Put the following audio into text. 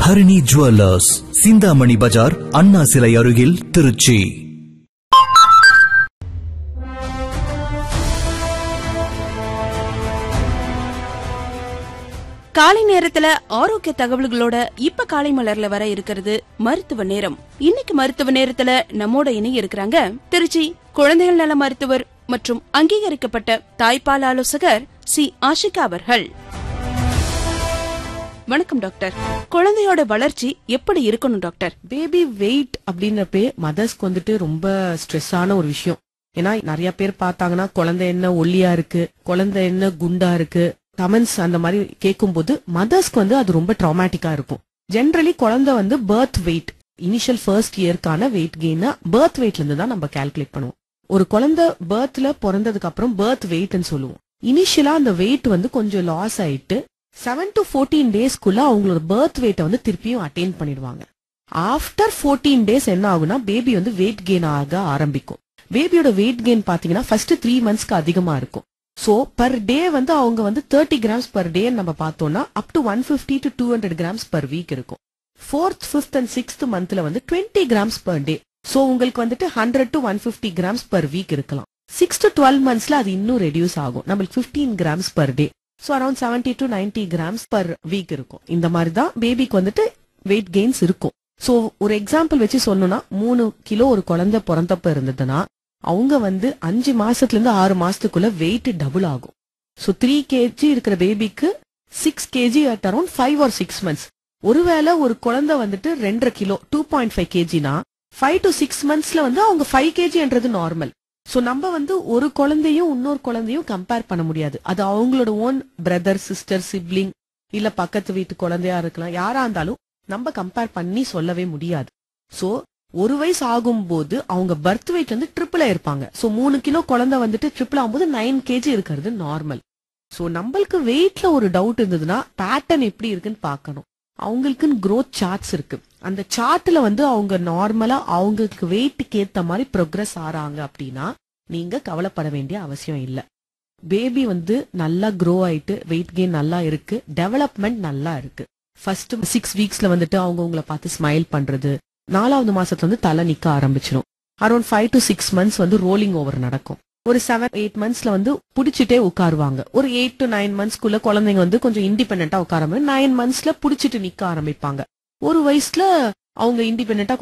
Harini jewellers Chintamani பஜார் அண்ணா சிலை அருகில் திருச்சி காலை நேரத்துல ஆரோக்கிய தகவல்களோட இப்ப காலை மலர்ல வர இருக்கிறது மருத்துவ நேரம் இன்னைக்கு மருத்துவ நேரத்துல நம்மோட இணைய இருக்கிறாங்க திருச்சி குழந்தைகள் நல மருத்துவர் மற்றும் அங்கீகரிக்கப்பட்ட தாய்ப்பால் ஆலோசகர் சி ஆஷிகா அவர்கள் வணக்கம் டாக்டர் குழந்தையோட வளர்ச்சி எப்படி இருக்கணும் டாக்டர் பேபி வெயிட் அப்படின்றப்பே மதர்ஸ்க்கு வந்துட்டு ரொம்ப ஸ்ட்ரெஸ்ஸான ஒரு விஷயம் ஏன்னா நிறைய பேர் பார்த்தாங்கன்னா குழந்தை என்ன ஒல்லியா இருக்கு குழந்தை என்ன குண்டா இருக்கு கமெண்ட்ஸ் அந்த மாதிரி கேட்கும்போது மதர்ஸ்க்கு வந்து அது ரொம்ப ட்ராமேட்டிக்கா இருக்கும் ஜென்ரலி குழந்தை வந்து பர்த் வெயிட் இனிஷியல் ஃபர்ஸ்ட் இயர்க்கான வெயிட் கெயினை பர்த் வெயிட்ல இருந்து தான் நம்ம கால்குலேட் பண்ணுவோம் ஒரு குழந்தை பர்த்ல பிறந்ததுக்கு அப்புறம் பர்த் வெயிட்னு சொல்லுவோம் இனிஷியலா அந்த வெயிட் வந்து கொஞ்சம் லாஸ் ஆயிட்டு செவன் டு ஃபோர்டீன் டேஸ்க்குள்ள அவங்களோட பர்த் வெயிட்டை வந்து திருப்பியும் அட்டைன் பண்ணிடுவாங்க ஆஃப்டர் ஃபோர்டீன் டேஸ் என்ன ஆகும்னா பேபி வந்து வெயிட் கெயின் ஆக ஆரம்பிக்கும் பேபியோட வெயிட் கெயின் பாத்தீங்கன்னா ஃபர்ஸ்ட் த்ரீ மந்த்ஸ்க்கு அதிகமா இருக்கும் சோ பர் டே வந்து அவங்க வந்து தேர்ட்டி கிராம்ஸ் பர் டே நம்ம பார்த்தோம்னா up to one fifty to two hundred grams per week இருக்கும் ஃபோர்த் ஃபிஃப்த் அண்ட் சிக்ஸ்த் மந்த்ல வந்து twenty grams per day so உங்களுக்கு வந்துட்டு hundred to one fifty grams per week இருக்கலாம் சிக்ஸ் டு டுவெல் மந்த்ஸ்ல அது இன்னும் ரெடியூஸ் ஆகும் நம்மளுக்கு fifteen grams per day so around seventy to ninety grams per week இருக்கும் இந்த மாதிரி தான் பேபிக்கு வந்துட்டு வெயிட் கெயின்ஸ் இருக்கும் ஸோ ஒரு எக்ஸாம்பிள் வச்சு சொல்லணும்னா மூணு கிலோ ஒரு குழந்தை பிறந்தப்ப இருந்ததுன்னா அவங்க வந்து அஞ்சு மாசத்துல இருந்து ஆறு மாசத்துக்குள்ள வெயிட் டபுள் ஆகும் ஸோ த்ரீ கேஜி இருக்கிற பேபிக்கு six KG at around five or six months ஒருவேளை ஒரு குழந்தை வந்துட்டு ரெண்டரை கிலோ டூ பாயிண்ட் ஃபைவ் கேஜினா ஃபைவ் டு சிக்ஸ் மந்த்ஸ்ல வந்து அவங்க ஃபைவ் கேஜின்றது நார்மல் சோ நம்ம வந்து ஒரு குழந்தையும் இன்னொரு குழந்தையும் கம்பேர் பண்ண முடியாது அது அவங்களோட ஓன் பிரதர் சிஸ்டர் சிப்ளிங் இல்ல பக்கத்து வீட்டு குழந்தையா இருக்கலாம் யாரா இருந்தாலும் நம்ம கம்பேர் பண்ணி சொல்லவே முடியாது சோ ஒரு வயசு ஆகும்போது அவங்க பர்த் வெயிட் வந்து ட்ரிபிள் இருப்பாங்க சோ மூணு கிலோ குழந்தை வந்துட்டு ட்ரிபிள் ஆகும்போது நைன் கேஜி இருக்கிறது நார்மல் சோ நம்மளுக்கு வெயிட்ல ஒரு டவுட் இருந்ததுன்னா பேட்டர்ன் எப்படி இருக்குன்னு பார்க்கணும் அவங்களுக்குன்னு growth சார்ட்ஸ் இருக்கு அந்த சார்ட்ல வந்து அவங்க நார்மலா அவங்களுக்கு வெயிட்டுக்கு ஏத்த மாதிரி ப்ரோக்ரஸ் ஆறாங்க அப்படின்னா நீங்க கவலைப்பட வேண்டிய அவசியம் இல்ல பேபி வந்து நல்லா க்ரோ ஆயிட்டு வெயிட் கெயின் நல்லா இருக்கு டெவலப்மெண்ட் நல்லா இருக்கு ஃபர்ஸ்ட் சிக்ஸ் வீக்ஸ்ல வந்துட்டு அவங்க உங்களை பார்த்து ஸ்மைல் பண்றது நாலாவது மாசத்துல வந்து தலை நிக்க ஆரம்பிச்சிடும் around five to six months வந்து ரோலிங் ஓவர் நடக்கும் ஒரு செவன் எயிட் மந்த்ஸ்ல வந்து புடிச்சிட்டே உட்காருவாங்க ஒரு எயிட் டு நைன் மந்த்ஸ்க்குள்ள குழந்தைங்க வந்து கொஞ்சம் இண்டிபெண்டா உட்கார நைன் மந்த்ஸ்ல புடிச்சிட்டு நிக்க ஆரம்பிப்பாங்க ஒரு வயசுல அவங்க இண்டிபெண்டா